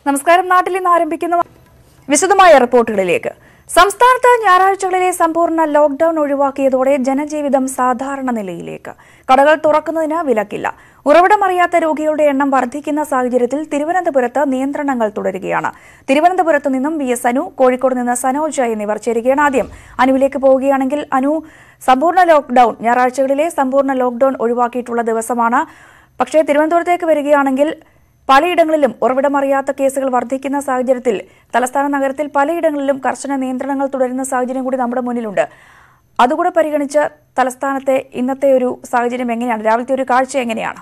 നമസ്കാരം നാട്ടിൽ ഇന്ന് ആരംഭിക്കുന്ന വിശദമായ റിപ്പോർട്ടുകളിലേക്ക് സംസ്ഥാനത്ത് ഞായറാഴ്ചകളിലെ സമ്പൂർണ്ണ ലോക്ഡൌൺ ഒഴിവാക്കിയതോടെ ജനജീവിതം സാധാരണ നിലയിലേക്ക് കടകൾ തുറക്കുന്നതിന് വിലക്കില്ല ഉറവിടമറിയാത്ത രോഗികളുടെ എണ്ണം വർദ്ധിക്കുന്ന സാഹചര്യത്തിൽ തിരുവനന്തപുരത്ത് നിയന്ത്രണങ്ങൾ തുടരുകയാണ് തിരുവനന്തപുരത്ത് നിന്നും വി എസ് അനു കോഴിക്കോട് നിന്ന് സനോജ് എന്നിവർ ചേരുകയാണ് ആദ്യം അനുവിലേക്ക് പോവുകയാണെങ്കിൽ അനു സമ്പൂർണ്ണ ലോക്ഡൌൺ ഞായറാഴ്ചകളിലെ സമ്പൂർണ്ണ ലോക്ഡൌൺ ഒഴിവാക്കിയിട്ടുള്ള ദിവസമാണ് പക്ഷേ തിരുവനന്തപുരത്തേക്ക് വരികയാണെങ്കിൽ പലയിടങ്ങളിലും ഉറവിടമറിയാത്ത കേസുകൾ വർദ്ധിക്കുന്ന സാഹചര്യത്തിൽ തലസ്ഥാന നഗരത്തിൽ പലയിടങ്ങളിലും കർശന നിയന്ത്രണങ്ങൾ തുടരുന്ന സാഹചര്യം കൂടി നമ്മുടെ മുന്നിലുണ്ട് അതുകൂടെ പരിഗണിച്ച് തലസ്ഥാനത്തെ ഇന്നത്തെ ഒരു സാഹചര്യം എങ്ങനെയാണ് രാവിലത്തെ ഒരു കാഴ്ച എങ്ങനെയാണ്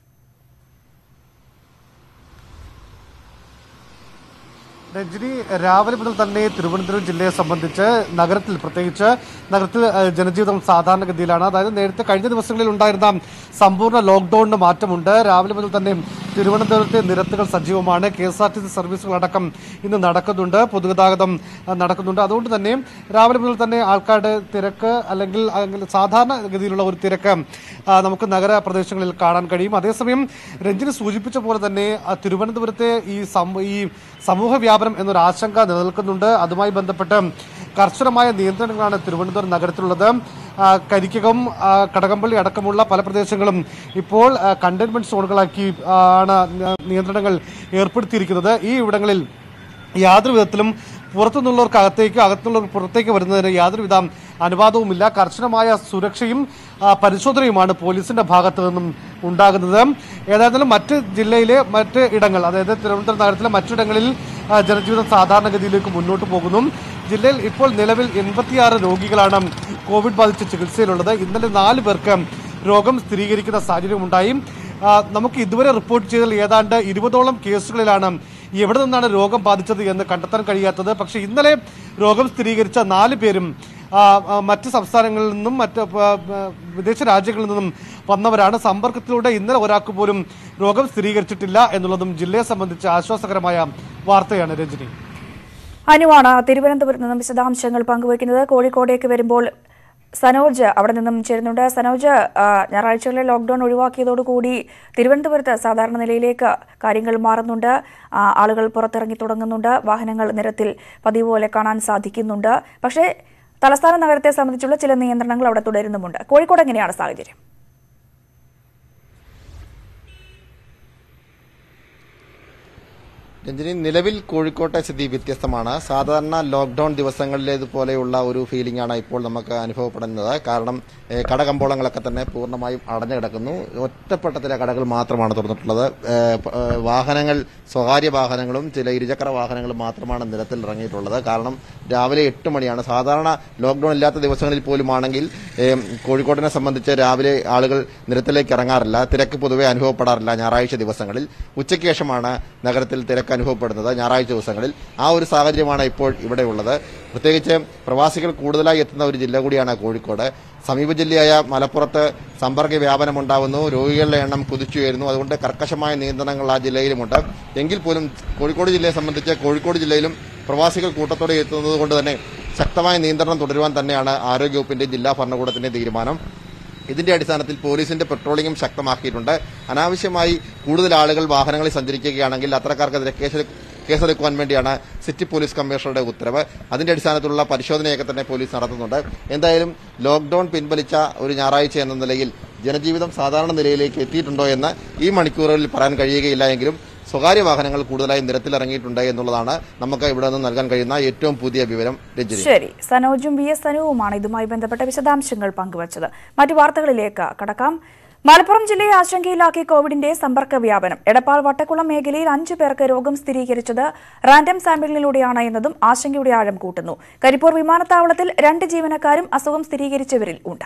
രഞ്ജിനി രാവിലെ മുതൽ തന്നെ തിരുവനന്തപുരം ജില്ലയെ സംബന്ധിച്ച് നഗരത്തിൽ പ്രത്യേകിച്ച് നഗരത്തിൽ ഏഹ്, ജനജീവിതം സാധാരണഗതിയിലാണ് അതായത് നേരത്തെ കഴിഞ്ഞ ദിവസങ്ങളിൽ ഉണ്ടായിരുന്ന സമ്പൂർണ്ണ ലോക്ക്ഡൌണിന് മാറ്റമുണ്ട് രാവിലെ മുതൽ തന്നെ തിരുവനന്തപുരത്തെ നിരത്തുകൾ സജീവമാണ് K S R T C സർവീസുകളടക്കം ഇന്ന് നടക്കുന്നുണ്ട് പൊതുഗതാഗതം അഹ്, നടക്കുന്നുണ്ട് അതുകൊണ്ട് തന്നെ രാവിലെ മുതൽ തന്നെ ആൾക്കാരുടെ തിരക്ക് അല്ലെങ്കിൽ അല്ലെങ്കിൽ സാധാരണ ഗതിയിലുള്ള ഒരു തിരക്ക് ആ, നമുക്ക് നഗര പ്രദേശങ്ങളിൽ കാണാൻ കഴിയും അതേസമയം രഞ്ജിനി സൂചിപ്പിച്ച പോലെ തന്നെ ആ, തിരുവനന്തപുരത്തെ ഈ സം- ഈ സമൂഹ വ്യാപനം എന്നൊരു ആശങ്ക നിലനിൽക്കുന്നുണ്ട് അതുമായി ബന്ധപ്പെട്ട് കർശനമായ നിയന്ത്രണങ്ങളാണ് തിരുവനന്തപുരം നഗരത്തിലുള്ളത് ആ, കരിക്കകം ആ, കടകംപള്ളി അടക്കമുള്ള പല പ്രദേശങ്ങളും ഇപ്പോൾ കണ്ടെയ്ൻമെന്റ് സോണുകളാക്കി ആ, ആണ് നിയന്ത്രണങ്ങൾ ഏർപ്പെടുത്തിയിരിക്കുന്നത് ഈ ഇവിടങ്ങളിൽ യാതൊരു വിധത്തിലും പുറത്തുനിന്നുള്ളവർക്ക് അകത്തേക്ക് അകത്തുനിന്നുള്ളവർ പുറത്തേക്ക് വരുന്നതിന് യാതൊരുവിധ അനുവാദവുമില്ല കർശനമായ സുരക്ഷയും ആ, പരിശോധനയുമാണ് പോലീസിന്റെ ഭാഗത്തു നിന്നും ഉണ്ടാകുന്നത് ഏതായാലും മറ്റ് ജില്ലയിലെ മറ്റ് ഇടങ്ങൾ അതായത് തിരുവനന്തപുരം നഗരത്തിലെ മറ്റിടങ്ങളിൽ ആ, ജനജീവിതം സാധാരണഗതിയിലേക്ക് മുന്നോട്ട് പോകുന്നു ജില്ലയിൽ ഇപ്പോൾ നിലവിൽ എൺപത്തിയാറ് രോഗികളാണ് കോവിഡ് ബാധിച്ച് ചികിത്സയിലുള്ളത് ഇന്നലെ നാല് പേർക്ക് രോഗം സ്ഥിരീകരിക്കുന്ന സാഹചര്യമുണ്ടായി ആ, നമുക്ക് ഇതുവരെ റിപ്പോർട്ട് ചെയ്തതിൽ ഏതാണ്ട് ഇരുപതോളം കേസുകളിലാണ് എവിടെ നിന്നാണ് രോഗം ബാധിച്ചത് എന്ന് കണ്ടെത്താൻ കഴിയാത്തത് പക്ഷേ ഇന്നലെ രോഗം സ്ഥിരീകരിച്ച നാല് പേരും ആ, ആ, മറ്റ് സംസ്ഥാനങ്ങളിൽ നിന്നും മറ്റ് ആ, ആ, വിദേശ രാജ്യങ്ങളിൽ നിന്നും വന്നവരാണ് സമ്പർക്കത്തിലൂടെ ഇന്നലെ ഒരാൾക്ക് പോലും രോഗം സ്ഥിരീകരിച്ചിട്ടില്ല എന്നുള്ളതും ജില്ലയെ സംബന്ധിച്ച് ആശ്വാസകരമായ വാർത്തയാണ് രഞ്ജിനി അനുവാണ് തിരുവനന്തപുരത്ത് നിന്നും വിശദാംശങ്ങൾ പങ്കുവയ്ക്കുന്നത് കോഴിക്കോടേക്ക് വരുമ്പോൾ സനോജ് അവിടെ നിന്നും ചേരുന്നുണ്ട് സനോജ് ആ, ഞായറാഴ്ചകളിലെ ലോക്ഡൌൺ ഒഴിവാക്കിയതോടുകൂടി തിരുവനന്തപുരത്ത് സാധാരണ നിലയിലേക്ക് കാര്യങ്ങൾ മാറുന്നുണ്ട് ആ, ആളുകൾ പുറത്തിറങ്ങി തുടങ്ങുന്നുണ്ട് വാഹനങ്ങൾ നിരത്തിൽ പതിവ് പോലെ കാണാൻ സാധിക്കുന്നുണ്ട് പക്ഷേ തലസ്ഥാന നഗരത്തെ സംബന്ധിച്ചുള്ള ചില നിയന്ത്രണങ്ങൾ അവിടെ തുടരുന്നുമുണ്ട് കോഴിക്കോട് എങ്ങനെയാണ് സാഹചര്യം രഞ്ജിനി നിലവിൽ കോഴിക്കോട്ടെ സ്ഥിതി വ്യത്യസ്തമാണ് സാധാരണ ലോക്ക്ഡൌൺ ദിവസങ്ങളിലേതുപോലെയുള്ള ഒരു ഫീലിംഗ് ആണ് ഇപ്പോൾ നമുക്ക് അനുഭവപ്പെടുന്നത് കാരണം ഏഹ്, കടകമ്പോളങ്ങളൊക്കെ തന്നെ പൂർണ്ണമായും അടഞ്ഞു കിടക്കുന്നു ഒറ്റപ്പെട്ട ചില കടകൾ മാത്രമാണ് തുറന്നിട്ടുള്ളത് ഏഹ്, പ- ഏഹ്, വാഹനങ്ങൾ സ്വകാര്യ വാഹനങ്ങളും ചില ഇരുചക്ര വാഹനങ്ങളും മാത്രമാണ് നിരത്തിൽ ഇറങ്ങിയിട്ടുള്ളത് കാരണം രാവിലെ എട്ട് മണിയാണ് സാധാരണ ലോക്ക്ഡൌൺ ഇല്ലാത്ത ദിവസങ്ങളിൽ പോലുമാണെങ്കിൽ ഏഹ്, കോഴിക്കോടിനെ സംബന്ധിച്ച് രാവിലെ ആളുകൾ നിരത്തിലേക്ക് ഇറങ്ങാറില്ല തിരക്ക് പൊതുവെ അനുഭവപ്പെടാറില്ല ഞായറാഴ്ച ദിവസങ്ങളിൽ ഉച്ചയ്ക്ക് ശേഷമാണ് നഗരത്തിൽ തിരക്ക് അനുഭവപ്പെടുന്നത് ഞായറാഴ്ച ദിവസങ്ങളിൽ ആ ഒരു സാഹചര്യമാണ് ഇപ്പോൾ ഇവിടെ ഉള്ളത് പ്രത്യേകിച്ച് പ്രവാസികൾ കൂടുതലായി എത്തുന്ന ഒരു ജില്ല കൂടിയാണ് കോഴിക്കോട് സമീപ ജില്ലയായ മലപ്പുറത്ത് സമ്പർക്ക വ്യാപനം ഉണ്ടാവുന്നു രോഗികളുടെ എണ്ണം കുതിച്ചുയരുന്നു അതുകൊണ്ട് കർക്കശമായ നിയന്ത്രണങ്ങൾ ആ ജില്ലയിലുമുണ്ട് എങ്കിൽ പോലും കോഴിക്കോട് ജില്ലയെ സംബന്ധിച്ച് കോഴിക്കോട് ജില്ലയിലും പ്രവാസികൾ കൂട്ടത്തോടെ എത്തുന്നത് കൊണ്ട് തന്നെ ശക്തമായ നിയന്ത്രണം തുടരുവാൻ തന്നെയാണ് ആരോഗ്യവകുപ്പിന്റെ ജില്ലാ ഭരണകൂടത്തിന്റെ തീരുമാനം ഇതിന്റെ അടിസ്ഥാനത്തിൽ പോലീസിന്റെ പെട്രോളിംഗും ശക്തമാക്കിയിട്ടുണ്ട് അനാവശ്യമായി കൂടുതൽ ആളുകൾ വാഹനങ്ങളിൽ സഞ്ചരിക്കുകയാണെങ്കിൽ അത്തരക്കാർക്കെതിരെ കേസ് കേസെടുക്കുവാൻ വേണ്ടിയാണ് സിറ്റി പോലീസ് കമ്മീഷണറുടെ ഉത്തരവ് അതിന്റെ അടിസ്ഥാനത്തിലുള്ള പരിശോധനയൊക്കെ തന്നെ പോലീസ് നടത്തുന്നുണ്ട് എന്തായാലും ലോക്ഡൌൺ പിൻവലിച്ച ഒരു ഞായറാഴ്ച എന്ന നിലയിൽ ജനജീവിതം സാധാരണ നിലയിലേക്ക് എത്തിയിട്ടുണ്ടോ എന്ന് ഈ മണിക്കൂറുകളിൽ പറയാൻ കഴിയുകയില്ല എങ്കിലും സ്വകാര്യ വാഹനങ്ങൾ കൂടുതലായി നിരത്തിലിറങ്ങിയിട്ടുണ്ട് എന്നുള്ളതാണ് നമുക്ക് ഇവിടെ നിന്ന് നൽകാൻ കഴിയുന്ന ഏറ്റവും പുതിയ വിവരം രഞ്ജിനി ശരി സനോജും വി എസ് അനുവുമാണ് ഇതുമായി ബന്ധപ്പെട്ട വിശദാംശങ്ങൾ പങ്കുവച്ചത് മറ്റു വാർത്തകളിലേക്ക് കടക്കാം മലപ്പുറം ജില്ലയെ ആശങ്കയിലാക്കി കോവിഡിന്റെ സമ്പർക്ക വ്യാപനം എടപ്പാൾ വട്ടക്കുളം മേഖലയിൽ അഞ്ചു പേർക്ക് രോഗം സ്ഥിരീകരിച്ചത് റാൻഡം സാമ്പിളിലൂടെയാണ് എന്നതും ആശങ്കയുടെ ആഴം കൂട്ടുന്നു കരിപ്പൂർ വിമാനത്താവളത്തിൽ രണ്ട് ജീവനക്കാരും അസുഖം സ്ഥിരീകരിച്ചവരിൽ ഉണ്ട്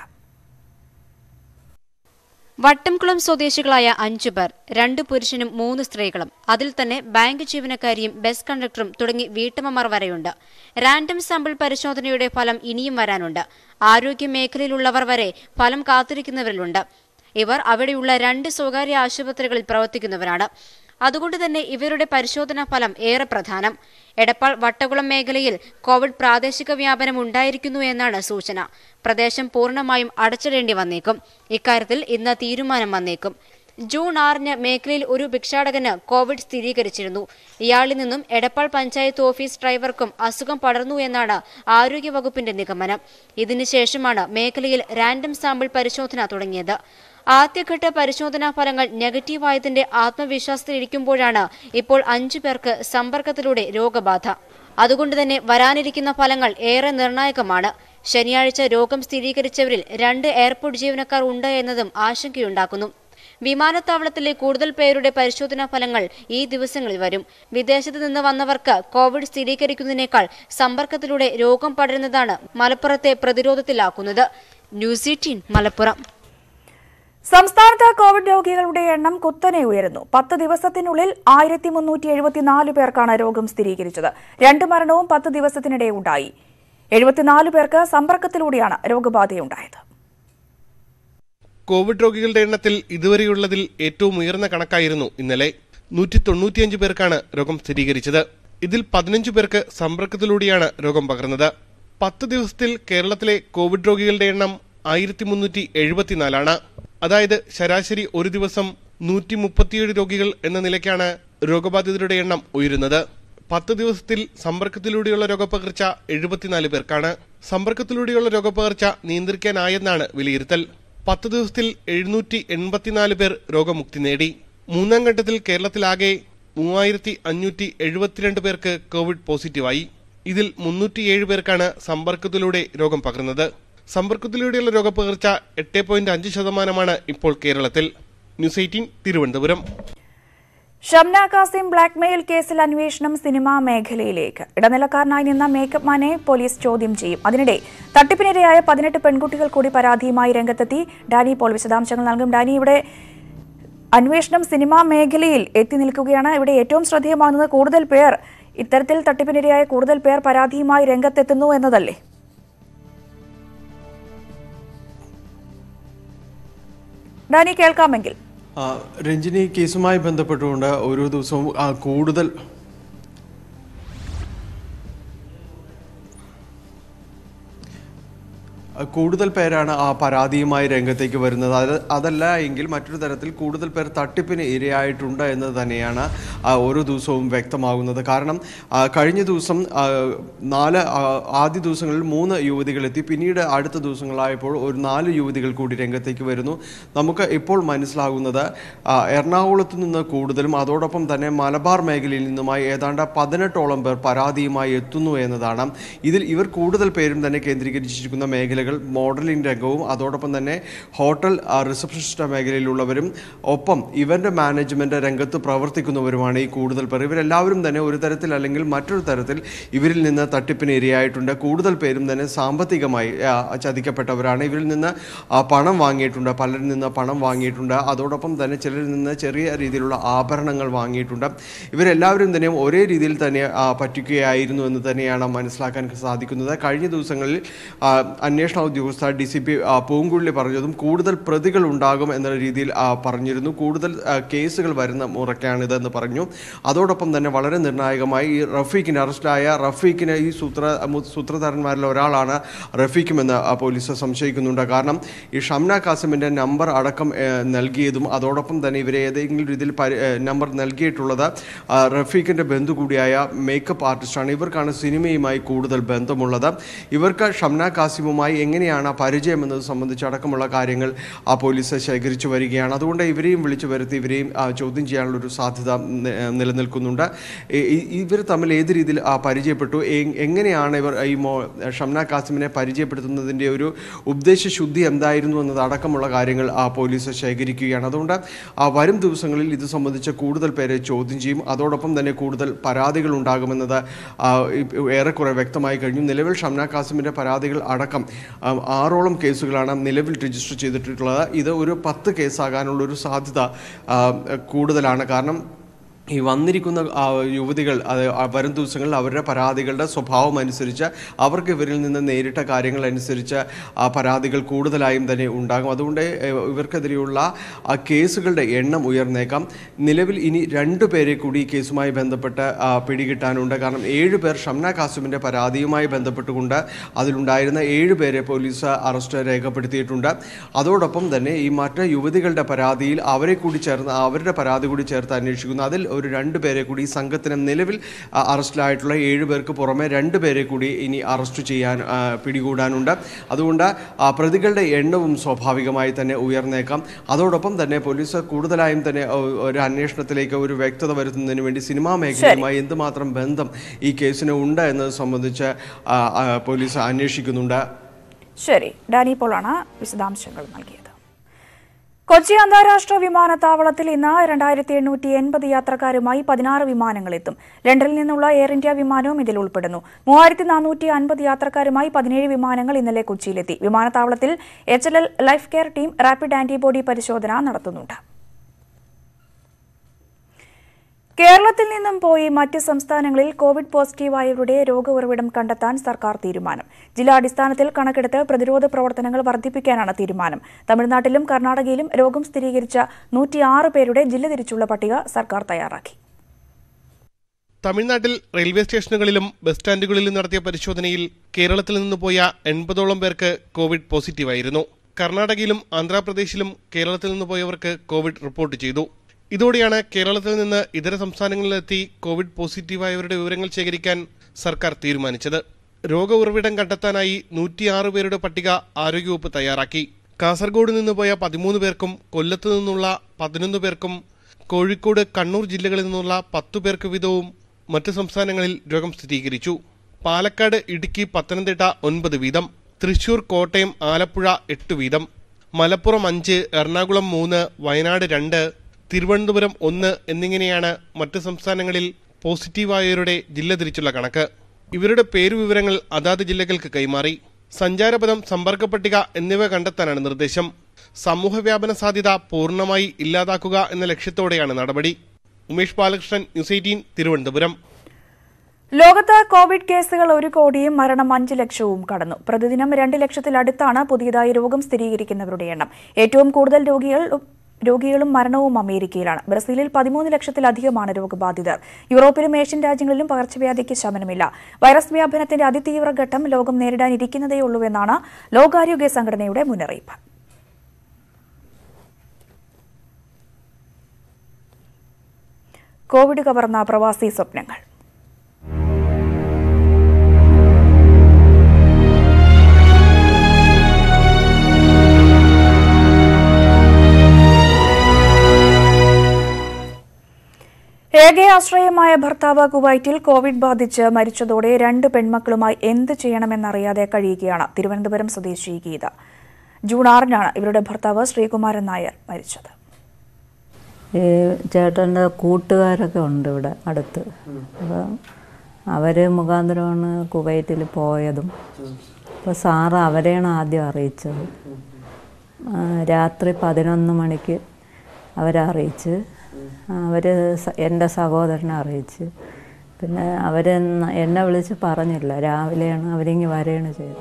വട്ടംകുളം സ്വദേശികളായ അഞ്ചു പേർ രണ്ട് പുരുഷനും മൂന്ന് സ്ത്രീകളും അതിൽ തന്നെ ബാങ്ക് ജീവനക്കാരിയും ബസ് കണ്ടക്ടറും തുടങ്ങി വീട്ടമ്മമാർ വരെയുണ്ട് റാൻഡം സാമ്പിൾ പരിശോധനയുടെ ഫലം ഇനിയും വരാനുണ്ട് ആരോഗ്യ മേഖലയിലുള്ളവർ വരെ ഫലം കാത്തിരിക്കുന്നവരിലുണ്ട് ഇവർ അവിടെയുള്ള രണ്ട് സ്വകാര്യ ആശുപത്രികളിൽ പ്രവർത്തിക്കുന്നവരാണ് അതുകൊണ്ട് തന്നെ ഇവരുടെ പരിശോധനാ ഫലം ഏറെ പ്രധാനം എടപ്പാൾ വട്ടകുളം മേഖലയിൽ കോവിഡ് പ്രാദേശിക വ്യാപനം ഉണ്ടായിരിക്കുന്നു എന്നാണ് സൂചന പ്രദേശം പൂർണ്ണമായും അടച്ചിടേണ്ടി വന്നേക്കും ഇക്കാര്യത്തിൽ ഇന്ന് തീരുമാനം വന്നേക്കും ജൂൺ ആറിന് മേഖലയിൽ ഒരു ഭിക്ഷാടകന് കോവിഡ് സ്ഥിരീകരിച്ചിരുന്നു ഇയാളിൽ നിന്നും എടപ്പാൾ പഞ്ചായത്ത് ഓഫീസ് ഡ്രൈവർക്കും അസുഖം പടർന്നു എന്നാണ് ആരോഗ്യവകുപ്പിന്റെ നിഗമനം ഇതിനുശേഷമാണ് മേഖലയിൽ റാൻഡം സാമ്പിൾ പരിശോധന തുടങ്ങിയത് ആദ്യഘട്ട പരിശോധനാ ഫലങ്ങൾ നെഗറ്റീവായതിന്റെ ആത്മവിശ്വാസത്തിലിരിക്കുമ്പോഴാണ് ഇപ്പോൾ അഞ്ചു പേർക്ക് സമ്പർക്കത്തിലൂടെ രോഗബാധ അതുകൊണ്ട് തന്നെ വരാനിരിക്കുന്ന ഫലങ്ങൾ ഏറെ നിർണായകമാണ് ശനിയാഴ്ച രോഗം സ്ഥിരീകരിച്ചവരിൽ രണ്ട് എയർപോർട്ട് ജീവനക്കാർ ഉണ്ട് എന്നതും ആശങ്കയുണ്ടാക്കുന്നു വിമാനത്താവളത്തിലെ കൂടുതൽ പേരുടെ പരിശോധനാ ഫലങ്ങൾ ഈ ദിവസങ്ങളിൽ വരും വിദേശത്ത് നിന്ന് വന്നവർക്ക് കോവിഡ് സ്ഥിരീകരിക്കുന്നതിനേക്കാൾ സമ്പർക്കത്തിലൂടെ രോഗം പടരുന്നതാണ് മലപ്പുറത്തെ പ്രതിരോധത്തിലാക്കുന്നത് ന്യൂസ് എയ്റ്റീൻ മലപ്പുറം സംസ്ഥാനത്ത് കോവിഡ് രോഗികളുടെ എണ്ണം കുത്തനെ ഉയരുന്നു പത്ത് ദിവസത്തിനുള്ളിൽ ആയിരത്തി മുന്നൂറ്റി എഴുപത്തിനാല് പേർക്കാണ് രോഗം സ്ഥിരീകരിച്ചത് രണ്ട് മരണവും പത്ത് ദിവസത്തിനിടെ ഉണ്ടായി എഴുപത്തിനാല് പേർക്ക് സമ്പർക്കത്തിലൂടെയാണ് രോഗബാധയുണ്ടായത് കോവിഡ് രോഗികളുടെ എണ്ണത്തിൽ ഇതുവരെയുള്ളതിൽ ഏറ്റവും ഉയർന്ന കണക്കായിരുന്നു ഇന്നലെ നൂറ്റി തൊണ്ണൂറ്റിയഞ്ച് പേർക്കാണ് രോഗം സ്ഥിരീകരിച്ചത് ഇതിൽ പതിനഞ്ച് പേർക്ക് സമ്പർക്കത്തിലൂടെയാണ് രോഗം പകർന്നത് പത്ത് ദിവസത്തിൽ കേരളത്തിലെ കോവിഡ് രോഗികളുടെ എണ്ണം ആയിരത്തി മുന്നൂറ്റി എഴുപത്തിനാലാണ് അതായത് ശരാശരി ഒരു ദിവസം നൂറ്റി മുപ്പത്തിയേഴ് രോഗികൾ എന്ന നിലയ്ക്കാണ് രോഗബാധിതരുടെ എണ്ണം ഉയരുന്നത് പത്ത് ദിവസത്തിൽ സമ്പർക്കത്തിലൂടെയുള്ള രോഗപകർച്ച എഴുപത്തിനാല് പേർക്കാണ് സമ്പർക്കത്തിലൂടെയുള്ള രോഗപകർച്ച നിയന്ത്രിക്കാനായെന്നാണ് വിലയിരുത്തൽ പത്ത് ദിവസത്തിൽ എഴുന്നൂറ്റി എൺപത്തിനാല് പേർ രോഗമുക്തി നേടി മൂന്നാം ഘട്ടത്തിൽ കേരളത്തിലാകെ മൂവായിരത്തി അഞ്ഞൂറ്റി എഴുപത്തിരണ്ട് പേർക്ക് കോവിഡ് പോസിറ്റീവായി ഇതിൽ മുന്നൂറ്റിയേഴ് പേർക്കാണ് സമ്പർക്കത്തിലൂടെ രോഗം പകർന്നത് സമ്പർക്കത്തിലൂടെയുള്ള രോഗപകർച്ച എട്ട് പോയിന്റ് അഞ്ച് ശതമാനമാണ് ഇപ്പോൾ കേരളത്തിൽ ന്യൂസ് എയ്റ്റീൻ തിരുവനന്തപുരം ഷംന കാസിം ബ്ലാക്ക്മെയിൽ കേസിൽ അന്വേഷണം സിനിമാ മേഖലയിലേക്ക് ഇടനിലക്കാരനായി നിന്ന മേക്കപ്പ് മാനെ പോലീസ് ചോദ്യം ചെയ്യും അതിനിടെ തട്ടിപ്പിനിരയായ പതിനെട്ട് പെൺകുട്ടികൾ കൂടി പരാതിയുമായി രംഗത്തെത്തി ഡാനി പോൾ വിശദാംശങ്ങൾ നൽകും ഡാനി ഇവിടെ അന്വേഷണം സിനിമാ മേഖലയിൽ എത്തി നിൽക്കുകയാണ് ഇവിടെ ഏറ്റവും ശ്രദ്ധേയമാകുന്നത് കൂടുതൽ പേർ ഇത്തരത്തിൽ തട്ടിപ്പിനിരയായ കൂടുതൽ പേർ പരാതിയുമായി രംഗത്തെത്തുന്നു എന്നതല്ലേ ഡാനി കേൾക്കാമെങ്കിൽ ആ, രഞ്ജിനി കേസുമായി ബന്ധപ്പെട്ടുകൊണ്ട് ഓരോ ദിവസവും ആ, കൂടുതൽ കൂടുതൽ പേരാണ് ആ പരാതിയുമായി രംഗത്തേക്ക് വരുന്നത് അത് അതല്ല എങ്കിൽ മറ്റൊരു തരത്തിൽ കൂടുതൽ പേർ തട്ടിപ്പിന് ഇരയായിട്ടുണ്ട് എന്ന് തന്നെയാണ് ആ, ഓരോ ദിവസവും വ്യക്തമാകുന്നത് കാരണം ആ, കഴിഞ്ഞ ദിവസം ആ, നാല് ആ, ആദ്യ ദിവസങ്ങളിൽ മൂന്ന് യുവതികൾ എത്തി പിന്നീട് അടുത്ത ദിവസങ്ങളായപ്പോൾ ഒരു നാല് യുവതികൾ കൂടി രംഗത്തേക്ക് വരുന്നു നമുക്ക് ഇപ്പോൾ മനസ്സിലാകുന്നത് ആ, എറണാകുളത്ത് നിന്ന് കൂടുതലും അതോടൊപ്പം തന്നെ മലബാർ മേഖലയിൽ നിന്നുമായി ഏതാണ്ട് പതിനെട്ടോളം പേർ പരാതിയുമായി എത്തുന്നു എന്നതാണ് ഇതിൽ ഇവർ കൂടുതൽ പേരും തന്നെ കേന്ദ്രീകരിച്ചിരിക്കുന്ന മേഖലകൾ മോഡലിംഗ് രംഗവും അതോടൊപ്പം തന്നെ ഹോട്ടൽ ആ, റിസപ്ഷനിസ്റ്റ് മേഖലയിലുള്ളവരും ഒപ്പം ഇവന്റ് മാനേജ്മെന്റ് രംഗത്ത് പ്രവർത്തിക്കുന്നവരുമാണ് ഈ കൂടുതൽ പേർ ഇവരെല്ലാവരും തന്നെ ഒരു തരത്തിൽ അല്ലെങ്കിൽ മറ്റൊരു തരത്തിൽ ഇവരിൽ നിന്ന് തട്ടിപ്പിന് ഇരയായിട്ടുണ്ട് കൂടുതൽ പേരും തന്നെ സാമ്പത്തികമായി ആ, ചതിക്കപ്പെട്ടവരാണ് ഇവരിൽ നിന്ന് ആ, പണം വാങ്ങിയിട്ടുണ്ട് പലരിൽ നിന്ന് പണം വാങ്ങിയിട്ടുണ്ട് അതോടൊപ്പം തന്നെ ചിലരിൽ നിന്ന് ചെറിയ രീതിയിലുള്ള ആഭരണങ്ങൾ വാങ്ങിയിട്ടുണ്ട് ഇവരെല്ലാവരും തന്നെ ഒരേ രീതിയിൽ തന്നെ ആ, പറ്റിക്കുകയായിരുന്നു എന്ന് തന്നെയാണ് മനസ്സിലാക്കാൻ സാധിക്കുന്നത് കഴിഞ്ഞ ദിവസങ്ങളിൽ ആ, അന്വേഷണ ഉദ്യോഗസ്ഥ ഡി സി പി പൂങ്കുള്ളി പറഞ്ഞതും കൂടുതൽ പ്രതികൾ ഉണ്ടാകും എന്ന രീതിയിൽ ആ, പറഞ്ഞിരുന്നു കൂടുതൽ ആ, കേസുകൾ വരുന്ന മുറയ്ക്കാണിതെന്ന് പറഞ്ഞു അതോടൊപ്പം തന്നെ വളരെ നിർണായകമായി ഈ റഫീഖിന് അറസ്റ്റിലായ റഫീഖിന് ഈ സൂത്ര മു- സൂത്രധാരന്മാരിൽ ഒരാളാണ് റഫീഖുമെന്ന് ആ, പോലീസ് സംശയിക്കുന്നുണ്ട് കാരണം ഈ ഷംന കാസിമിൻ്റെ നമ്പർ അടക്കം ഏ, നൽകിയതും അതോടൊപ്പം തന്നെ ഇവരെ ഏതെങ്കിലും രീതിയിൽ പരി- ഏ, നമ്പർ നൽകിയിട്ടുള്ളത് ആ, റഫീഖിൻ്റെ ബന്ധു കൂടിയായ മേക്കപ്പ് ആർട്ടിസ്റ്റാണ് ഇവർക്കാണ് സിനിമയുമായി കൂടുതൽ ബന്ധമുള്ളത് ഇവർക്ക് ഷംന കാസിമുമായി എങ്ങനെയാണ് പരിചയം എന്നത് സംബന്ധിച്ച് അടക്കമുള്ള കാര്യങ്ങൾ ആ പോലീസ് ശേഖരിച്ചു വരികയാണ് അതുകൊണ്ട് ഇവരെയും വിളിച്ചു വരുത്തി ഇവരെയും ആ, ചോദ്യം ചെയ്യാനുള്ള ഒരു സാധ്യത നി- നിലനിൽക്കുന്നുണ്ട് ഇ- ഇ- ഇവർ തമ്മിൽ ഏത് രീതിയിൽ ആ, പരിചയപ്പെട്ടു എ- എങ്ങനെയാണ് ഇവർ ഈ മോ ഷംന കാസിമിനെ പരിചയപ്പെടുത്തുന്നതിൻ്റെ ഒരു ഉദ്ദേശശുദ്ധി എന്തായിരുന്നു എന്നത് അടക്കമുള്ള കാര്യങ്ങൾ ആ പോലീസ് ശേഖരിക്കുകയാണ് അതുകൊണ്ട് ആ വരും ദിവസങ്ങളിൽ ഇത് സംബന്ധിച്ച് കൂടുതൽ പേരെ ചോദ്യം ചെയ്യും അതോടൊപ്പം തന്നെ കൂടുതൽ പരാതികൾ ഉണ്ടാകുമെന്നത് ആ, ഇ- ഏറെക്കുറെ വ്യക്തമായി കഴിഞ്ഞു നിലവിൽ ഷംന കാസിമിൻ്റെ പരാതികൾ അടക്കം ആ, ആറോളം കേസുകളാണ് നിലവിൽ രജിസ്റ്റർ ചെയ്തിട്ടുള്ളത് ഇത് ഒരു പത്ത് കേസാകാനുള്ള ഒരു സാധ്യത ആ, കൂടുതലാണ് കാരണം ഈ വന്നിരിക്കുന്ന ആ, യുവതികൾ അത് ആ വരും ദിവസങ്ങളിൽ അവരുടെ പരാതികളുടെ സ്വഭാവം അനുസരിച്ച് അവർക്ക് ഇവരിൽ നിന്ന് നേരിട്ട കാര്യങ്ങൾ അനുസരിച്ച് ആ പരാതികൾ കൂടുതലായും തന്നെ ഉണ്ടാകും അതുകൊണ്ട് ഏഹ്, ഇവർക്കെതിരെയുള്ള ആ കേസുകളുടെ എണ്ണം ഉയർന്നേക്കാം നിലവിൽ ഇനി രണ്ടു പേരെ കൂടി ഈ കേസുമായി ബന്ധപ്പെട്ട് ആ, പിടികിട്ടാനുണ്ട് കാരണം ഏഴ് പേർ ഷംന കാസിമിൻ്റെ പരാതിയുമായി ബന്ധപ്പെട്ടുകൊണ്ട് അതിലുണ്ടായിരുന്ന ഏഴ് പേരെ പോലീസ് അറസ്റ്റ് രേഖപ്പെടുത്തിയിട്ടുണ്ട് അതോടൊപ്പം തന്നെ ഈ മറ്റ് യുവതികളുടെ പരാതിയിൽ അവരെ കൂടി ചേർന്ന് അവരുടെ പരാതി കൂടി ചേർത്ത് അന്വേഷിക്കുന്നു അതിൽ ഒരു രണ്ട് പേരെ കൂടി ഈ സംഘത്തിന് നിലവിൽ ആ, അറസ്റ്റിലായിട്ടുള്ള ഏഴ് പേർക്ക് പുറമെ രണ്ട് പേരെ കൂടി ഇനി അറസ്റ്റ് ചെയ്യാൻ ആ, പിടികൂടാനുണ്ട് അതുകൊണ്ട് ആ, പ്രതികളുടെ എണ്ണവും സ്വാഭാവികമായി തന്നെ ഉയർന്നേക്കാം അതോടൊപ്പം തന്നെ പോലീസ് കൂടുതലായും തന്നെ ഒ- ഒരു അന്വേഷണത്തിലേക്ക് ഒരു വ്യക്തത വരുത്തുന്നതിന് വേണ്ടി സിനിമാ മേഖലയുമായി എന്തുമാത്രം ബന്ധം ഈ കേസിന് ഉണ്ട് എന്നത് സംബന്ധിച്ച് ആ, ആ, പോലീസ് അന്വേഷിക്കുന്നുണ്ട് ശരി ഡാനി പോളാണ് വിശദാംശങ്ങൾ നൽകിയത് കൊച്ചി അന്താരാഷ്ട്ര വിമാനത്താവളത്തിൽ ഇന്ന് രണ്ടായിരത്തി എണ്ണൂറ്റി എൺപത് യാത്രക്കാരുമായി പതിനാറ് വിമാനങ്ങൾ എത്തും ലണ്ടനിൽ നിന്നുള്ള എയർ ഇന്ത്യ വിമാനവും ഇതിൽ ഉൾപ്പെടുന്നു മൂവായിരത്തി നാനൂറ്റി അൻപത് യാത്രക്കാരുമായി പതിനേഴ് വിമാനങ്ങൾ ഇന്നലെ കൊച്ചിയിലെത്തി വിമാനത്താവളത്തിൽ H L L life care team rapid antibody പരിശോധന നടത്തുന്നുണ്ട് കേരളത്തിൽ നിന്നും പോയി മറ്റ് സംസ്ഥാനങ്ങളിൽ കോവിഡ് പോസിറ്റീവായവരുടെ രോഗ ഉറവിടം കണ്ടെത്താൻ സർക്കാർ തീരുമാനം ജില്ലാടിസ്ഥാനത്തിൽ കണക്കെടുത്ത് പ്രതിരോധ പ്രവർത്തനങ്ങൾ വർദ്ധിപ്പിക്കാനാണ് തീരുമാനം തമിഴ്നാട്ടിലും കർണാടകയിലും രോഗം സ്ഥിരീകരിച്ച നൂറ്റിയാറ് പേരുടെ ജില്ല തിരിച്ചുള്ള പട്ടിക സർക്കാർ തയ്യാറാക്കി തമിഴ്നാട്ടിൽ റെയിൽവേ സ്റ്റേഷനുകളിലും ബസ് സ്റ്റാൻഡുകളിലും നടത്തിയ പരിശോധനയിൽ കേരളത്തിൽ നിന്ന് പോയ എൺപതോളം പേർക്ക് കോവിഡ് പോസിറ്റീവായിരുന്നു കർണാടകയിലും ആന്ധ്രാപ്രദേശിലും കേരളത്തിൽ നിന്ന് പോയവർക്ക് കോവിഡ് റിപ്പോർട്ട് ചെയ്തു ഇതോടെയാണ് കേരളത്തിൽ നിന്ന് ഇതര സംസ്ഥാനങ്ങളിലെത്തി കോവിഡ് പോസിറ്റീവായവരുടെ വിവരങ്ങൾ ശേഖരിക്കാൻ സർക്കാർ തീരുമാനിച്ചത് രോഗ ഉറവിടം കണ്ടെത്താനായി നൂറ്റിയാറ് പേരുടെ പട്ടിക ആരോഗ്യവകുപ്പ് തയ്യാറാക്കി കാസർഗോഡ് നിന്ന് പോയ പതിമൂന്ന് പേർക്കും കൊല്ലത്ത് നിന്നുള്ള പതിനൊന്ന് പേർക്കും കോഴിക്കോട് കണ്ണൂർ ജില്ലകളിൽ നിന്നുള്ള പത്തു പേർക്ക് വീതവും മറ്റ് സംസ്ഥാനങ്ങളിൽ രോഗം സ്ഥിരീകരിച്ചു പാലക്കാട് ഇടുക്കി പത്തനംതിട്ട ഒൻപത് വീതം തൃശൂർ കോട്ടയം ആലപ്പുഴ എട്ട് വീതം മലപ്പുറം അഞ്ച് എറണാകുളം മൂന്ന് വയനാട് രണ്ട് തിരുവനന്തപുരം ഒന്ന് എന്നിങ്ങനെയാണ് മറ്റ് സംസ്ഥാനങ്ങളിൽ പോസിറ്റീവായവരുടെ ജില്ല തിരിച്ചുള്ള കണക്ക് ഇവരുടെ പേരുവിവരങ്ങൾ അതാത് ജില്ലകൾക്ക് കൈമാറി സഞ്ചാരപഥം സമ്പർക്ക പട്ടിക എന്നിവ കണ്ടെത്താനാണ് നിർദ്ദേശം സമൂഹവ്യാപന സാധ്യത പൂർണ്ണമായി ഇല്ലാതാക്കുക എന്ന ലക്ഷ്യത്തോടെയാണ് നടപടി ഉമേഷ് ബാലകൃഷ്ണൻ ന്യൂസ് എയ്റ്റീൻ തിരുവനന്തപുരം ലോകത്ത് കോവിഡ് കേസുകൾ ഒരു കോടിയും മരണം അഞ്ച് ലക്ഷവും കടന്നു പ്രതിദിനം രണ്ട് ലക്ഷത്തിലടുത്താണ് പുതിയതായി രോഗം സ്ഥിരീകരിക്കുന്നവരുടെ എണ്ണം ഏറ്റവും കൂടുതൽ രോഗികൾ രോഗികളും മരണവും അമേരിക്കയിലാണ് ബ്രസീലിൽ പതിമൂന്ന് ലക്ഷത്തിലധികമാണ് രോഗബാധിതർ യൂറോപ്പിലും ഏഷ്യൻ രാജ്യങ്ങളിലും പകർച്ചവ്യാധിക്ക് ശമനമില്ല വൈറസ് വ്യാപനത്തിന്റെ അതിതീവ്ര ഘട്ടം ലോകം നേരിടാനിരിക്കുന്നതേയുള്ളൂവെന്നാണ് ലോകാരോഗ്യ സംഘടനയുടെ മുന്നറിയിപ്പ് കോവിഡ് കവർന്ന പ്രവാസി സ്വപ്നങ്ങൾ ഏകയാശ്രയമായ ഭർത്താവ് കുവൈറ്റിൽ കോവിഡ് ബാധിച്ച് മരിച്ചതോടെ രണ്ട് പെൺമക്കളുമായി എന്ത് ചെയ്യണമെന്നറിയാതെ കഴിയുകയാണ് തിരുവനന്തപുരം സ്വദേശി ഗീത ജൂൺ ആറിനാണ് ഇവരുടെ ഭർത്താവ് ശ്രീകുമാരൻ നായർ മരിച്ചത് ഈ ചേട്ടൻ്റെ കൂട്ടുകാരൊക്കെ ഉണ്ട് ഇവിടെ അടുത്ത് അപ്പം അവർ മുഖാന്തരമാണ് കുവൈറ്റിൽ പോയതും അപ്പോൾ സാറ് അവരെയാണ് ആദ്യം അറിയിച്ചത് ആ, രാത്രി പതിനൊന്ന് മണിക്ക് അവരെ അറിയിച്ച് അവർ എൻ്റെ സഹോദരനെ അറിയിച്ച് പിന്നെ അവർ എന്നെ വിളിച്ച് പറഞ്ഞില്ല രാവിലെയാണ് അവരിങ്ങ് വരികയാണ് ചെയ്തത്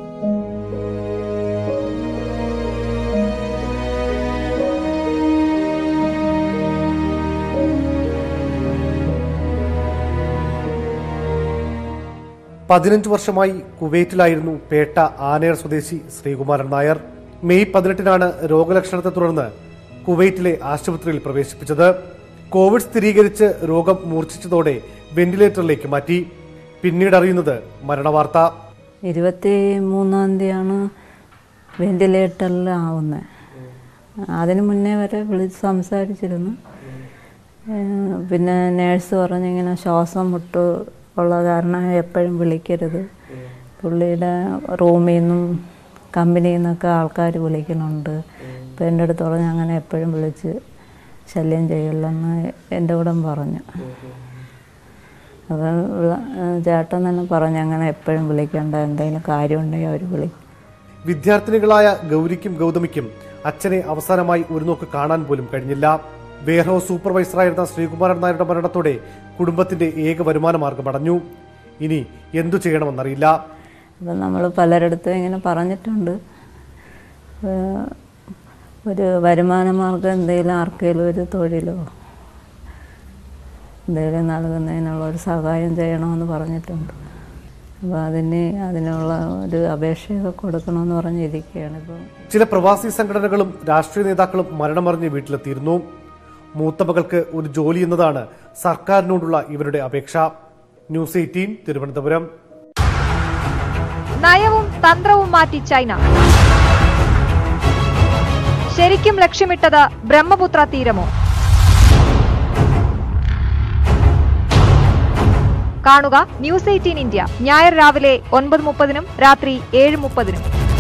പതിനഞ്ച് വർഷമായി കുവൈറ്റിലായിരുന്നു പേട്ട ആനയർ സ്വദേശി ശ്രീകുമാരൻ നായർ മെയ് പതിനെട്ടിനാണ് രോഗലക്ഷണത്തെ തുടർന്ന് കുവൈറ്റിലെ ആശുപത്രിയിൽ പ്രവേശിപ്പിച്ചത് കോവിഡ് സ്ഥിരീകരിച്ച് രോഗം മൂർച്ഛിച്ചതോടെ വെന്റിലേറ്ററിലേക്ക് മാറ്റി പിന്നീട് അറിയുന്നത് മരണവാർത്ത ഇരുപത്തി മൂന്നാം തീയതിയാണ് വെന്റിലേറ്ററിൽ ആവുന്നത് അതിന് മുന്നേ വരെ വിളിച്ച് സംസാരിച്ചിരുന്നു ഏഹ് പിന്നെ നേഴ്സ് പറഞ്ഞു ഇങ്ങനെ ശ്വാസം മുട്ട് ഉള്ള കാരണം എപ്പോഴും വിളിക്കരുത് പുള്ളിയുടെ റൂമിൽ നിന്നും കമ്പനിയിൽ നിന്നൊക്കെ ആൾക്കാർ വിളിക്കുന്നുണ്ട് അപ്പം എൻ്റെ അടുത്ത് പറഞ്ഞു അങ്ങനെ എപ്പോഴും വിളിച്ച് ശല്യം ചെയ്യില്ലെന്ന് എൻ്റെ കൂടെ പറഞ്ഞു അപ്പം വിള- ചേട്ടൻ തന്നെ പറഞ്ഞു അങ്ങനെ എപ്പോഴും വിളിക്കേണ്ട എന്തെങ്കിലും കാര്യമുണ്ടെങ്കിൽ അവർ വിളിക്കും വിദ്യാർത്ഥിനികളായ ഗൗരിക്കും ഗൗതമിക്കും അച്ഛനെ അവസാനമായി ഒരു നോക്ക് കാണാൻ പോലും കഴിഞ്ഞില്ല വെയർഹൌസ് സൂപ്പർവൈസറായിരുന്ന ശ്രീകുമാരൻ നായരുടെ മരണത്തോടെ കുടുംബത്തിന്റെ ഏക വരുമാന മാർഗം അടഞ്ഞു ഇനി എന്തു ചെയ്യണമെന്നറിയില്ല അപ്പം നമ്മൾ പലരിടത്തും ഇങ്ങനെ പറഞ്ഞിട്ടുണ്ട് ഏഹ് ഒരു വരുമാന മാർഗം എന്തെങ്കിലും ആർക്കെങ്കിലും ഒരു തൊഴിലോ എന്തെങ്കിലും നൽകുന്നതിനുള്ള ഒരു സഹായം ചെയ്യണമെന്ന് പറഞ്ഞിട്ടുണ്ട് അപ്പോൾ അതിന് അതിനുള്ള ഒരു അപേക്ഷയൊക്കെ കൊടുക്കണമെന്ന് പറഞ്ഞിരിക്കുകയാണ് ഇപ്പം ചില പ്രവാസി സംഘടനകളും രാഷ്ട്രീയ നേതാക്കളും മരണമറിഞ്ഞ് വീട്ടിലെത്തിയിരുന്നു മൂത്ത മകൾക്ക് ഒരു ജോലി എന്നതാണ് സർക്കാരിനോടുള്ള ഇവരുടെ അപേക്ഷ ന്യൂസ് എയ്റ്റീൻ തിരുവനന്തപുരം നയവും തന്ത്രവും മാറ്റി ചൈന ശരിക്കും ലക്ഷ്യമിട്ടത് ബ്രഹ്മപുത്ര തീരമോ കാണുക ന്യൂസ് എയ്റ്റീൻ ഇന്ത്യ ഞായർ രാവിലെ ഒൻപത് മുപ്പതിനും രാത്രി ഏഴ് മുപ്പതിനും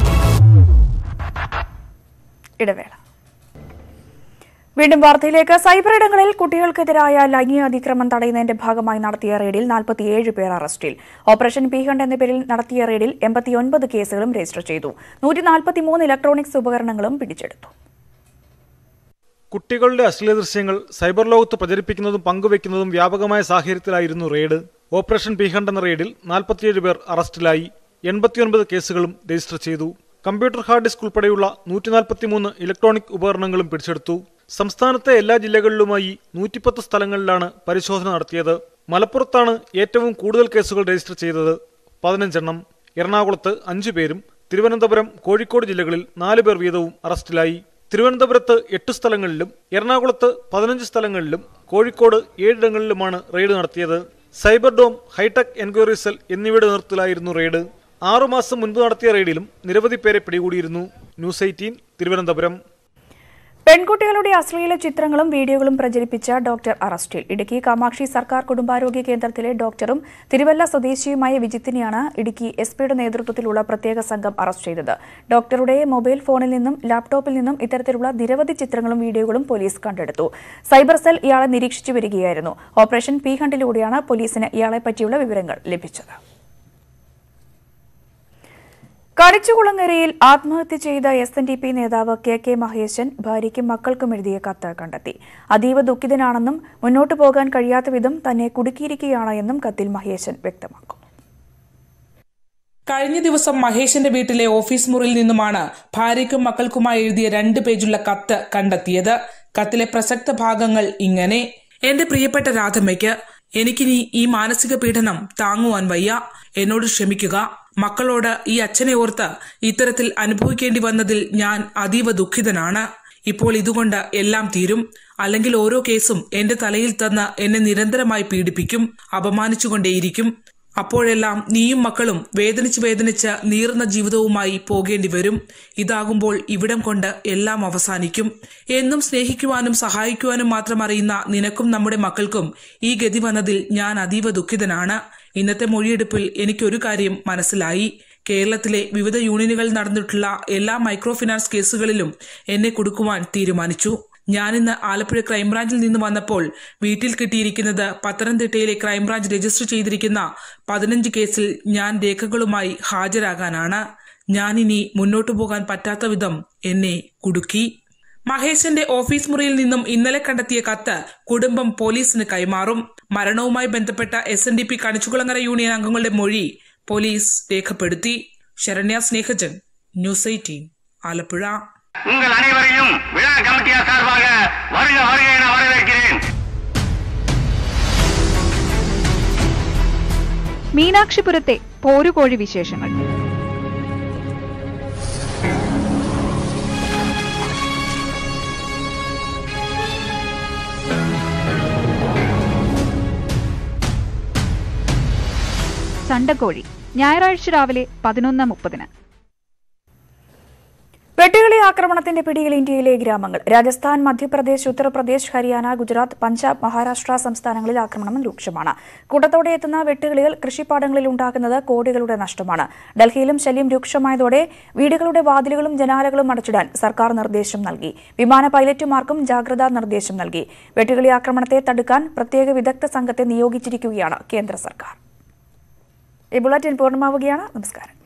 ഇടവേള വീണ്ടും വാർത്തയിലേക്ക് സൈബർ ഇടങ്ങളിൽ കുട്ടികൾക്കെതിരായ ലൈംഗിക അതിക്രമം തടയുന്നതിന്റെ ഭാഗമായി നടത്തിയ റെയ്ഡിൽ നാൽപ്പത്തിയേഴ് പേർ അറസ്റ്റിൽ ഓപ്പറേഷൻ പീഹണ്ട് എന്ന പേരിൽ നടത്തിയ റെയ്ഡിൽ എൺപത്തിയൊൻപത് കേസുകളും രജിസ്റ്റർ ചെയ്തു നൂറ്റി നാൽപ്പത്തിമൂന്ന് ഇലക്ട്രോണിക്സ് ഉപകരണങ്ങളും പിടിച്ചെടുത്തു കുട്ടികളുടെ അശ്ലീല ദൃശ്യങ്ങൾ സൈബർ ലോകത്ത് പ്രചരിപ്പിക്കുന്നതും പങ്കുവെക്കുന്നതും വ്യാപകമായ സാഹചര്യത്തിലായിരുന്നു റെയ്ഡ് ഓപ്പറേഷൻ പീഹണ്ട് എന്ന റെയ്ഡിൽ നാൽപ്പത്തിയേഴ് പേർ അറസ്റ്റിലായി എൺപത്തിയൊൻപത് കേസുകളും രജിസ്റ്റർ ചെയ്തു കമ്പ്യൂട്ടർ ഹാർഡ് ഡിസ്ക് ഉൾപ്പെടെയുള്ള നൂറ്റി നാൽപ്പത്തിമൂന്ന് ഇലക്ട്രോണിക് ഉപകരണങ്ങളും പിടിച്ചെടുത്തു സംസ്ഥാനത്തെ എല്ലാ ജില്ലകളിലുമായി നൂറ്റിപ്പത്ത് സ്ഥലങ്ങളിലാണ് പരിശോധന നടത്തിയത് മലപ്പുറത്താണ് ഏറ്റവും കൂടുതൽ കേസുകൾ രജിസ്റ്റർ ചെയ്തത് പതിനഞ്ചെണ്ണം എറണാകുളത്ത് അഞ്ചു പേരും തിരുവനന്തപുരം കോഴിക്കോട് ജില്ലകളിൽ നാല് പേർ വീതവും അറസ്റ്റിലായി തിരുവനന്തപുരത്ത് എട്ട് സ്ഥലങ്ങളിലും എറണാകുളത്ത് പതിനഞ്ച് സ്ഥലങ്ങളിലും കോഴിക്കോട് ഏഴിടങ്ങളിലുമാണ് റെയ്ഡ് നടത്തിയത് cyber dome hitech enquiry cell എന്നിവയുടെ നേതൃത്വത്തിലായിരുന്നു റെയ്ഡ് ആറുമാസം മുൻപ് നടത്തിയ റെയ്ഡിലും നിരവധി പേരെ പിടികൂടിയിരുന്നു ന്യൂസ് എയ്റ്റീൻ തിരുവനന്തപുരം പെൺകുട്ടികളുടെ അശ്ലീല ചിത്രങ്ങളും വീഡിയോകളും പ്രചരിപ്പിച്ച ഡോക്ടർ അറസ്റ്റിൽ ഇടുക്കി കാമാക്ഷി സർക്കാർ കുടുംബാരോഗ്യ കേന്ദ്രത്തിലെ ഡോക്ടറും തിരുവല്ല സ്വദേശിയുമായ വിജിത്തിനെയാണ് ഇടുക്കി എസ് പിയുടെ നേതൃത്വത്തിലുള്ള പ്രത്യേക സംഘം അറസ്റ്റ് ചെയ്തത് ഡോക്ടറുടെ മൊബൈൽ ഫോണിൽ നിന്നും ലാപ്ടോപ്പിൽ നിന്നും ഇത്തരത്തിലുള്ള നിരവധി ചിത്രങ്ങളും വീഡിയോകളും പോലീസ് കണ്ടെടുത്തു സൈബർ സെൽ ഇയാളെ നിരീക്ഷിച്ചു വരികയായിരുന്നു ഓപ്പറേഷൻ പി ഹണ്ടിലൂടെയാണ് പോലീസിന് ഇയാളെ പറ്റിയുള്ള വിവരങ്ങൾ ലഭിച്ചത് കണിച്ചുകുളങ്ങരയിൽ ആത്മഹത്യ ചെയ്ത എസ് എൻ ഡി പി നേതാവ് കെ കെ മഹേശൻ ഭാര്യയ്ക്കും മക്കൾക്കും എഴുതിയ കത്ത് കണ്ടെത്തി അതീവ ദുഃഖിതനാണെന്നും മുന്നോട്ടു പോകാൻ കഴിയാത്ത വിധം തന്നെ കുടുക്കിയിരിക്കുകയാണ് എന്നും കത്തിൽ മഹേശൻ വ്യക്തമാക്കുന്നു കഴിഞ്ഞ ദിവസം മഹേഷിന്റെ വീട്ടിലെ ഓഫീസ് മുറിയിൽ നിന്നുമാണ് ഭാര്യയ്ക്കും മക്കൾക്കുമായി എഴുതിയ രണ്ട് പേജുള്ള കത്ത് കണ്ടെത്തിയത് കത്തിലെ പ്രസക്ത ഭാഗങ്ങൾ ഇങ്ങനെ എന്റെ പ്രിയപ്പെട്ട രാധമ്മയ്ക്ക് എനിക്കിനി ഈ മാനസിക പീഡനം താങ്ങുവാൻ വയ്യ എന്നോട് ക്ഷമിക്കുക മക്കളോട് ഈ അച്ഛനെ ഓർത്ത് ഇത്തരത്തിൽ അനുഭവിക്കേണ്ടി വന്നതിൽ ഞാൻ അതീവ ദുഃഖിതനാണ് ഇപ്പോൾ ഇതുകൊണ്ട് എല്ലാം തീരും അല്ലെങ്കിൽ ഓരോ കേസും എന്റെ തലയിൽ തന്ന് എന്നെ നിരന്തരമായി പീഡിപ്പിക്കും അപമാനിച്ചുകൊണ്ടേയിരിക്കും അപ്പോഴെല്ലാം നീയും മക്കളും വേദനിച്ച് വേദനിച്ച് നീറുന്ന ജീവിതവുമായി പോകേണ്ടി വരും ഇതാകുമ്പോൾ ഇവിടം കൊണ്ട് എല്ലാം അവസാനിക്കും എന്നും സ്നേഹിക്കുവാനും സഹായിക്കുവാനും മാത്രം അറിയുന്ന നിനക്കും നമ്മുടെ മക്കൾക്കും ഈ ഗതി വന്നതിൽ ഞാൻ അതീവ ദുഃഖിതനാണ് ഇന്നത്തെ മൊഴിയെടുപ്പിൽ എനിക്കൊരു കാര്യം മനസ്സിലായി കേരളത്തിലെ വിവിധ യൂണിയനുകളിൽ നടന്നിട്ടുള്ള എല്ലാ മൈക്രോ ഫിനാൻസ് കേസുകളിലും എന്നെ കൊടുക്കുവാൻ തീരുമാനിച്ചു ഞാനിന്ന് ആലപ്പുഴ ക്രൈംബ്രാഞ്ചിൽ നിന്ന് വന്നപ്പോൾ വീട്ടിൽ കിട്ടിയിരിക്കുന്നത് പത്തനംതിട്ടയിലെ ക്രൈംബ്രാഞ്ച് രജിസ്റ്റർ ചെയ്തിരിക്കുന്ന പതിനഞ്ച് കേസിൽ ഞാൻ രേഖകളുമായി ഹാജരാകാനാണ് ഞാനിനി മുന്നോട്ടു പോകാൻ പറ്റാത്ത വിധം എന്നെ കുടുക്കി മഹേശന്റെ ഓഫീസ് മുറിയിൽ നിന്നും ഇന്നലെ കണ്ടെത്തിയ കത്ത് കുടുംബം പോലീസിന് കൈമാറും മരണവുമായി ബന്ധപ്പെട്ട S N D P Kanichukulangara union അംഗങ്ങളുടെ മൊഴി പോലീസ് രേഖപ്പെടുത്തി ശരണ്യ സ്നേഹജൻ ന്യൂസ് എയ്റ്റീൻ ആലപ്പുഴ உங்கள் அனைவரையும் விழா கமிட்டியார் சார்பாக வருக வருக என வரவேற்கிறேன் മീനാക്ഷിപുരത്തെ പോരുകോഴി വിശേഷങ്ങൾ ചണ്ടക്കോഴി ഞായറാഴ്ച രാവിലെ പതിനൊന്ന് മുപ്പതിന് വെട്ടുകിളി ആക്രമണത്തിന്റെ പിടിയിൽ ഇന്ത്യയിലെ ഗ്രാമങ്ങൾ രാജസ്ഥാൻ മധ്യപ്രദേശ് ഉത്തർപ്രദേശ് ഹരിയാന ഗുജറാത്ത് പഞ്ചാബ് മഹാരാഷ്ട്ര സംസ്ഥാനങ്ങളിൽ ആക്രമണം രൂക്ഷമാണ് കൂട്ടത്തോടെ എത്തുന്ന വെട്ടുകിളികൾ കൃഷിപ്പാടങ്ങളിൽ ഉണ്ടാക്കുന്നത് കോടികളുടെ നഷ്ടമാണ് ഡൽഹിയിലും ശല്യം രൂക്ഷമായതോടെ വീടുകളുടെ വാതിലുകളും ജനാലകളും അടച്ചിടാൻ സർക്കാർ നിർദ്ദേശം നൽകി വിമാന പൈലറ്റുമാർക്കും ജാഗ്രതാ നിർദ്ദേശം നൽകി വെട്ടുകിളി ആക്രമണത്തെ തടുക്കാൻ പ്രത്യേക വിദഗ്ധ സംഘത്തെ നിയോഗിച്ചിരിക്കുകയാണ് കേന്ദ്ര സർക്കാർ ഈ ബുള്ളറ്റിൻ പൂർണ്ണമാവുകയാണ് നമസ്കാരം